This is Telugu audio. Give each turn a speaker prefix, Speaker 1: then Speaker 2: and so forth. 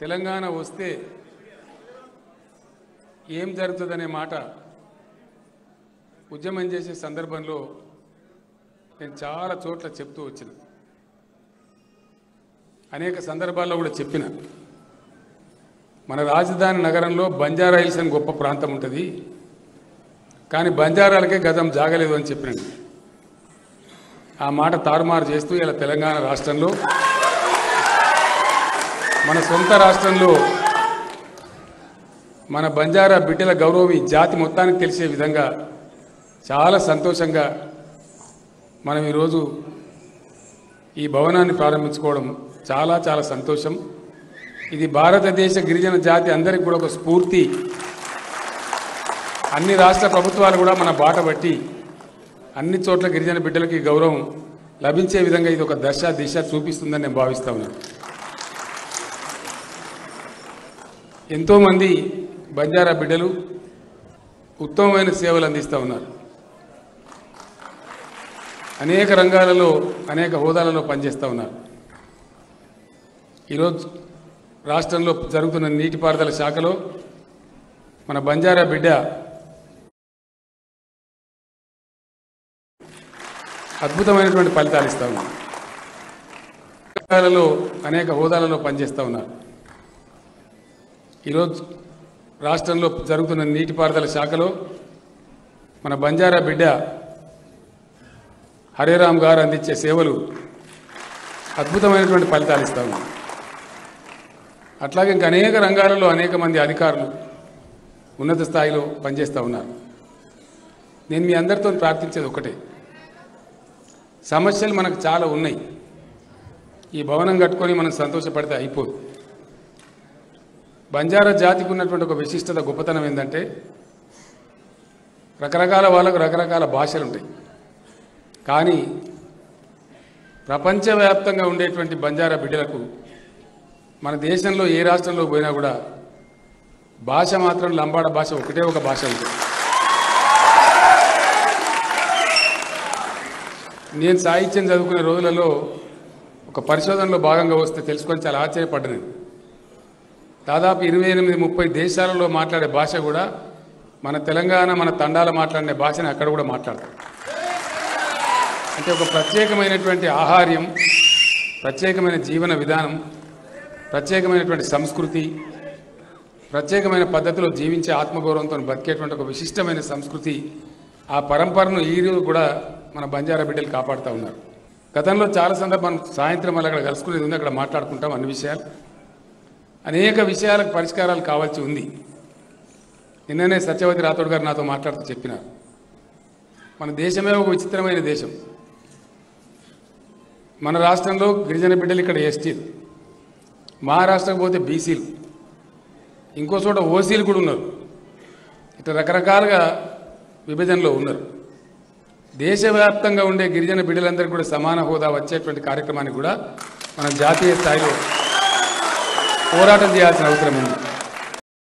Speaker 1: తెలంగాణ వస్తే ఏం జరుగుతుందనే మాట ఉద్యమం చేసే సందర్భంలో నేను చాలా చోట్ల చెప్తూ వచ్చిన అనేక సందర్భాల్లో కూడా చెప్పిన మన రాజధాని నగరంలో బంజారా హిల్స్ అని గొప్ప ప్రాంతం ఉంటుంది కానీ బంజారాలకే గతం జాగలేదు అని చెప్పినాను ఆ మాట తారుమారు చేస్తూ ఇలా తెలంగాణ రాష్ట్రంలో మన సొంత రాష్ట్రంలో మన బంజారా బిడ్డల గౌరవం ఈ జాతి మొత్తానికి తెలిసే విధంగా చాలా సంతోషంగా మనం ఈరోజు ఈ భవనాన్ని ప్రారంభించుకోవడం చాలా చాలా సంతోషం ఇది భారతదేశ గిరిజన జాతి అందరికి కూడా ఒక స్ఫూర్తి అన్ని రాష్ట్ర ప్రభుత్వాలు కూడా మన బాట బట్టి అన్ని చోట్ల గిరిజన బిడ్డలకి గౌరవం లభించే విధంగా ఇది ఒక దశ దిశ చూపిస్తుందని నేను భావిస్తా ఉన్నాను ఎంతోమంది బంజారా బిడ్డలు ఉత్తమమైన సేవలు అందిస్తూ ఉన్నారు అనేక రంగాలలో అనేక హోదాలలో పనిచేస్తూ ఉన్నారు ఈరోజు రాష్ట్రంలో జరుగుతున్న నీటిపారుదల శాఖలో మన బంజారా బిడ్డ అద్భుతమైనటువంటి ఫలితాలు ఇస్తూ ఉన్నారు రంగాలలో అనేక హోదాలలో పనిచేస్తూ ఉన్నారు ఈరోజు రాష్ట్రంలో జరుగుతున్న నీటిపారుదల శాఖలో మన బంజారా బిడ్డ హరేరామ్ గారు అందించే సేవలు అద్భుతమైనటువంటి ఫలితాలు ఇస్తా ఉన్నారు అట్లాగే ఇంకా అనేక రంగాలలో అనేక మంది అధికారులు ఉన్నత స్థాయిలో పనిచేస్తూ ఉన్నారు నేను మీ అందరితో ప్రార్థించేది ఒకటే సమస్యలు మనకు చాలా ఉన్నాయి ఈ భవనం కట్టుకొని మనం సంతోషపడితే అయిపోదు బంజారా జాతికి ఉన్నటువంటి ఒక విశిష్టత గొప్పతనం ఏంటంటే రకరకాల వాళ్ళకు రకరకాల భాషలు ఉంటాయి కానీ ప్రపంచవ్యాప్తంగా ఉండేటువంటి బంజారా బిడ్డలకు మన దేశంలో ఏ రాష్ట్రంలో పోయినా కూడా భాష మాత్రం లంబాడ భాష ఒకటే ఒక భాష ఉంటుంది నేను సాహిత్యం చదువుకునే రోజులలో ఒక పరిశోధనలో భాగంగా వస్తే తెలుసుకొని చాలా ఆశ్చర్యపడ్డాను నేను. దాదాపు ఇరవై ఎనిమిది ముప్పై దేశాలలో మాట్లాడే భాష కూడా మన తెలంగాణ మన తండాల మాట్లాడే భాషని అక్కడ కూడా మాట్లాడతారు అంటే ఒక ప్రత్యేకమైనటువంటి ఆహార్యం ప్రత్యేకమైన జీవన విధానం ప్రత్యేకమైనటువంటి సంస్కృతి ప్రత్యేకమైన పద్ధతిలో జీవించే ఆత్మగౌరవంతో బతికేటువంటి ఒక విశిష్టమైన సంస్కృతి ఆ పరంపరను ఈ రోజు కూడా మన బంజారా బిడ్డలు కాపాడుతూ ఉన్నారు గతంలో చాలా సందర్భం సాయంత్రం మళ్ళీ అక్కడ కలుసుకునేది ఉంది అక్కడ మాట్లాడుకుంటాం అన్ని విషయాలు అనేక విషయాలకు పరిష్కారాలు కావాల్సి ఉంది నిన్ననే సత్యవతి రాథోడ్ గారు నాతో మాట్లాడుతూ చెప్పినారు మన దేశమే ఒక విచిత్రమైన దేశం మన రాష్ట్రంలో గిరిజన బిడ్డలు ఇక్కడ ఎస్టీలు మహారాష్ట్రకు పోతే బీసీలు ఇంకో చోట ఓసీలు కూడా ఉన్నారు ఇట్లా రకరకాలుగా విభజనలో ఉన్నారు దేశవ్యాప్తంగా ఉండే గిరిజన బిడ్డలందరికీ కూడా సమాన హోదా వచ్చేటువంటి కార్యక్రమాన్ని కూడా మనం జాతీయ స్థాయిలో పోరాటం చేయాల్సిన అవసరం ఉంది